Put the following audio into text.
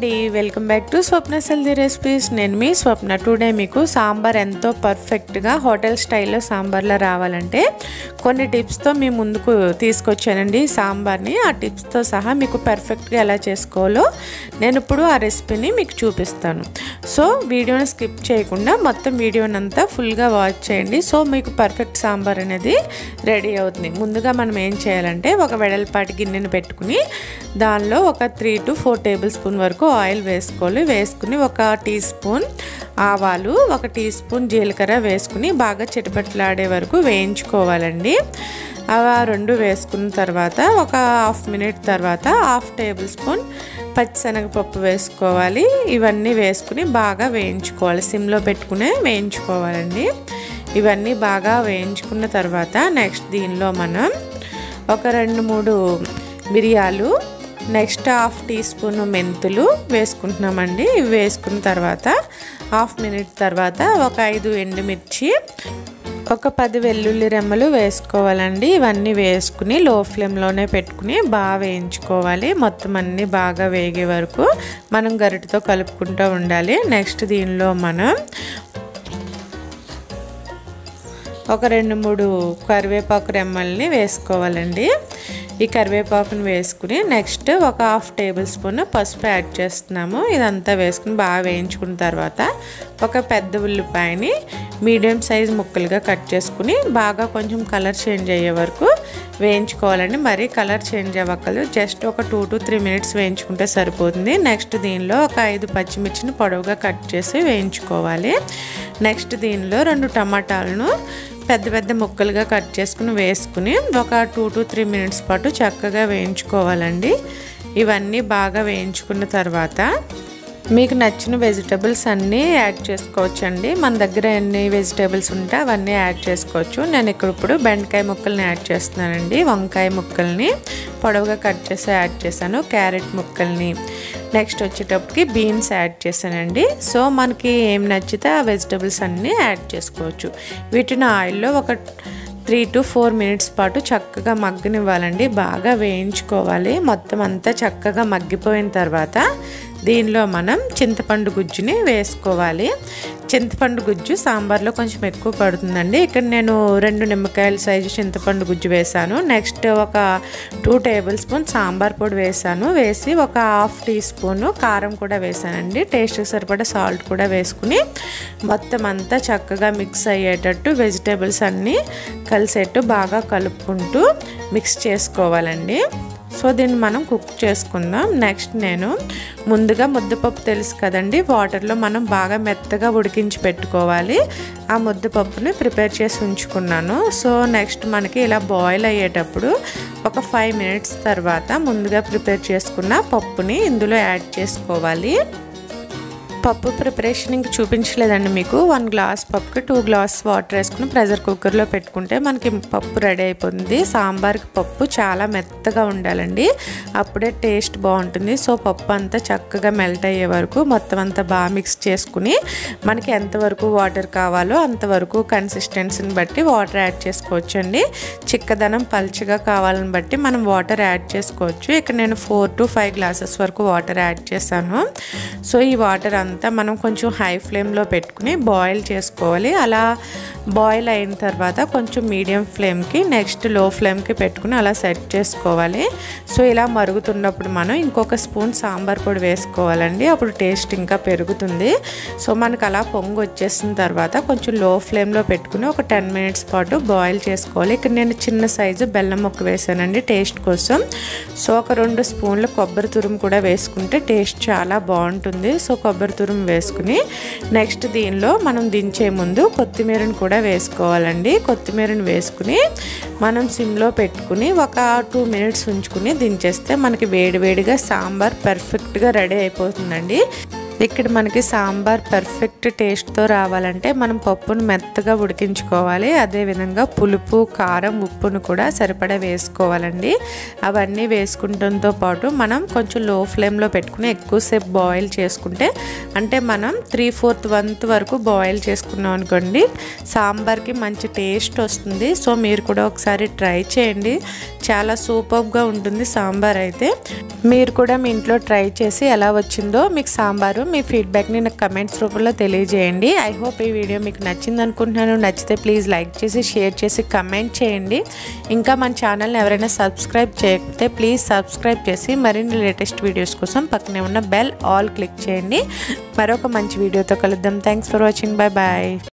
అండి welcome back to Swapna సెల్దీ recipes నేను మీ స్వప్న టుడే మీకు సాంబార్ ఎంతో పర్ఫెక్ట్గా హోటల్ స్టైల్లో సాంబార్లో రావాలంటే కొన్ని టిప్స్తో మీ ముందుకు తీసుకొచ్చానండి ఈ సాంబార్ని ఆ టిప్స్తో సహా మీకు పర్ఫెక్ట్గా ఎలా చేసుకోవాలో నేను ఇప్పుడు ఆ రెసిపీని మీకు చూపిస్తాను సో వీడియోని స్కిప్ చేయకుండా మొత్తం వీడియోని అంతా ఫుల్గా వాచ్ చేయండి సో మీకు పర్ఫెక్ట్ సాంబార్ అనేది రెడీ అవుతుంది ముందుగా మనం ఏం చేయాలంటే ఒక వెడల్పాటి గిన్నెను పెట్టుకుని దానిలో ఒక three to four tablespoon వరకు ఆయిల్ వేసుకోవాలి వేసుకుని ఒక టీ స్పూన్ ఆవాలు ఒక టీ స్పూన్ జీలకర్ర వేసుకుని బాగా చిటపట్లాడే వరకు వేయించుకోవాలండి అవి రెండు వేసుకున్న తర్వాత ఒక హాఫ్ మినిట్ తర్వాత హాఫ్ టేబుల్ స్పూన్ పచ్చిశనగపప్పు వేసుకోవాలి ఇవన్నీ వేసుకుని బాగా వేయించుకోవాలి సిమ్లో పెట్టుకునే వేయించుకోవాలండి ఇవన్నీ బాగా వేయించుకున్న తర్వాత నెక్స్ట్ దీనిలో మనం ఒక రెండు మూడు మిరియాలు నెక్స్ట్ హాఫ్ టీ స్పూన్ మెంతులు వేసుకుంటున్నామండి ఇవి వేసుకున్న తర్వాత హాఫ్ మినిట్ తర్వాత ఒక ఐదు ఎండుమిర్చి ఒక పది వెల్లుల్లి రెమ్మలు వేసుకోవాలండి ఇవన్నీ వేసుకుని లో ఫ్లేమ్లోనే పెట్టుకుని బాగా వేయించుకోవాలి మొత్తం అన్నీ బాగా వేగే వరకు మనం గరిటతో కలుపుకుంటూ ఉండాలి నెక్స్ట్ దీనిలో మనం ఒక రెండు మూడు కరివేపాకు రెమ్మల్ని వేసుకోవాలండి ఈ కరివేపాకుని వేసుకుని నెక్స్ట్ ఒక హాఫ్ టేబుల్ స్పూన్ పసుపు యాడ్ చేస్తున్నాము ఇదంతా వేసుకుని బాగా వేయించుకున్న తర్వాత ఒక పెద్ద ఉల్లిపాయని మీడియం సైజ్ ముక్కలుగా కట్ చేసుకుని బాగా కొంచెం కలర్ చేంజ్ అయ్యే వరకు వేయించుకోవాలండి మరీ కలర్ చేంజ్ అవ్వకలేదు జస్ట్ ఒక టూ టు త్రీ మినిట్స్ వేయించుకుంటే సరిపోతుంది నెక్స్ట్ దీనిలో ఒక ఐదు పచ్చిమిర్చిని పొడవుగా కట్ చేసి వేయించుకోవాలి నెక్స్ట్ దీనిలో రెండు టమాటాలను పెద్ద పెద్ద ముక్కలుగా కట్ చేసుకుని వేసుకుని ఒక టూ టు త్రీ మినిట్స్ పాటు చక్కగా వేయించుకోవాలండి ఇవన్నీ బాగా వేయించుకున్న తర్వాత మీకు నచ్చిన వెజిటబుల్స్ అన్నీ యాడ్ చేసుకోవచ్చండి మన దగ్గర ఎన్ని వెజిటబుల్స్ ఉంటే అవన్నీ యాడ్ చేసుకోవచ్చు నేను ఇక్కడ ఇప్పుడు బెండకాయ ముక్కల్ని యాడ్ చేస్తున్నానండి వంకాయ ముక్కల్ని పొడవుగా కట్ చేసి యాడ్ చేశాను క్యారెట్ ముక్కల్ని నెక్స్ట్ వచ్చేటప్పటికి బీన్స్ యాడ్ చేశానండి సో మనకి ఏం నచ్చితే ఆ వెజిటబుల్స్ అన్నీ యాడ్ చేసుకోవచ్చు వీటిని ఆయిల్లో ఒక త్రీ టు ఫోర్ మినిట్స్ పాటు చక్కగా మగ్గనివ్వాలండి బాగా వేయించుకోవాలి మొత్తం అంతా చక్కగా మగ్గిపోయిన తర్వాత దీనిలో మనం చింతపండు గుజ్జుని వేసుకోవాలి చింతపండు గుజ్జు సాంబార్లో కొంచెం ఎక్కువ పడుతుందండి ఇక్కడ నేను రెండు నిమ్మకాయల సైజు చింతపండు గుజ్జు వేసాను నెక్స్ట్ ఒక టూ టేబుల్ స్పూన్ సాంబార్ పొడి వేసాను వేసి ఒక హాఫ్ టీ స్పూన్ కారం కూడా వేసానండి టేస్ట్కి సరిపడా సాల్ట్ కూడా వేసుకుని మొత్తం అంతా చక్కగా మిక్స్ అయ్యేటట్టు వెజిటేబుల్స్ అన్నీ కలిసేట్టు బాగా కలుపుకుంటూ మిక్స్ చేసుకోవాలండి సో దీన్ని మనం కుక్ చేసుకుందాం నెక్స్ట్ నేను ముందుగా ముద్దపప్పు తెలుసు కదండి వాటర్లో మనం బాగా మెత్తగా ఉడికించి పెట్టుకోవాలి ఆ ముద్దపప్పుని ప్రిపేర్ చేసి ఉంచుకున్నాను సో నెక్స్ట్ మనకి ఇలా బాయిల్ అయ్యేటప్పుడు ఒక ఫైవ్ మినిట్స్ తర్వాత ముందుగా ప్రిపేర్ చేసుకున్న పప్పుని ఇందులో యాడ్ చేసుకోవాలి పప్పు ప్రిపరేషన్ ఇంక చూపించలేదండి మీకు వన్ గ్లాస్ పప్పుకి టూ గ్లాస్ వాటర్ వేసుకుని ప్రెషర్ కుక్కర్లో పెట్టుకుంటే మనకి పప్పు రెడీ అయిపోతుంది సాంబార్కి పప్పు చాలా మెత్తగా ఉండాలండి అప్పుడే టేస్ట్ బాగుంటుంది సో పప్పు అంతా చక్కగా మెల్ట్ అయ్యే వరకు మొత్తం అంతా బాగా మిక్స్ చేసుకుని మనకి ఎంతవరకు వాటర్ కావాలో అంతవరకు కన్సిస్టెన్సీని బట్టి వాటర్ యాడ్ చేసుకోవచ్చండి చిక్కదనం పల్చగా కావాలని బట్టి మనం వాటర్ యాడ్ చేసుకోవచ్చు ఇక్కడ నేను ఫోర్ టు ఫైవ్ గ్లాసెస్ వరకు వాటర్ యాడ్ చేశాను సో ఈ వాటర్ అంతా అంతా మనం కొంచెం హై ఫ్లేమ్లో పెట్టుకుని బాయిల్ చేసుకోవాలి అలా బాయిల్ అయిన తర్వాత కొంచెం మీడియం ఫ్లేమ్కి నెక్స్ట్ లో ఫ్లేమ్కి పెట్టుకుని అలా సెట్ చేసుకోవాలి సో ఇలా మరుగుతున్నప్పుడు మనం ఇంకొక స్పూన్ సాంబార్ పొడి వేసుకోవాలండి అప్పుడు టేస్ట్ ఇంకా పెరుగుతుంది సో మనకు అలా పొంగు వచ్చేసిన తర్వాత కొంచెం లో ఫ్లేమ్లో పెట్టుకుని ఒక టెన్ మినిట్స్ పాటు బాయిల్ చేసుకోవాలి ఇక్కడ నేను చిన్న సైజు బెల్లం ముక్క వేసానండి టేస్ట్ కోసం సో ఒక రెండు స్పూన్ల కొబ్బరి తురుము కూడా వేసుకుంటే టేస్ట్ చాలా బాగుంటుంది సో కొబ్బరి తురుము వేసుకుని నెక్స్ట్ దీనిలో మనం దించే ముందు కొత్తిమీరని కూడా వేసుకోవాలండి కొత్తిమీరని వేసుకుని మనం సిమ్లో పెట్టుకుని ఒక టూ మినిట్స్ ఉంచుకుని దించేస్తే మనకి వేడివేడిగా సాంబార్ పర్ఫెక్ట్గా రెడీ అయిపోతుందండి ఇక్కడ మనకి సాంబార్ పర్ఫెక్ట్ టేస్ట్తో రావాలంటే మనం పప్పును మెత్తగా ఉడికించుకోవాలి అదేవిధంగా పులుపు కారం ఉప్పును కూడా సరిపడా వేసుకోవాలండి అవన్నీ వేసుకుంటంతో పాటు మనం కొంచెం లో ఫ్లేమ్లో పెట్టుకుని ఎక్కువసేపు బాయిల్ చేసుకుంటే అంటే మనం త్రీ ఫోర్త్ వంత్ వరకు బాయిల్ చేసుకున్నాం అనుకోండి సాంబార్కి మంచి టేస్ట్ వస్తుంది సో మీరు కూడా ఒకసారి ట్రై చేయండి చాలా సూపర్గా ఉంటుంది సాంబార్ అయితే మీరు కూడా మీ ఇంట్లో ట్రై చేసి ఎలా వచ్చిందో మీకు సాంబారు మీ ఫీడ్బ్యాక్ని నాకు కమెంట్స్ రూపంలో తెలియజేయండి ఐ హోప్ ఈ వీడియో మీకు నచ్చింది అనుకుంటున్నాను నచ్చితే ప్లీజ్ లైక్ చేసి షేర్ చేసి కమెంట్ చేయండి ఇంకా మన ఛానల్ని ఎవరైనా సబ్స్క్రైబ్ చేయకపోతే ప్లీజ్ సబ్స్క్రైబ్ చేసి మరిన్ని లేటెస్ట్ వీడియోస్ కోసం పక్కనే ఉన్న బెల్ ఆల్ క్లిక్ చేయండి మరొక మంచి వీడియోతో కలుద్దాం thanks for watching bye bye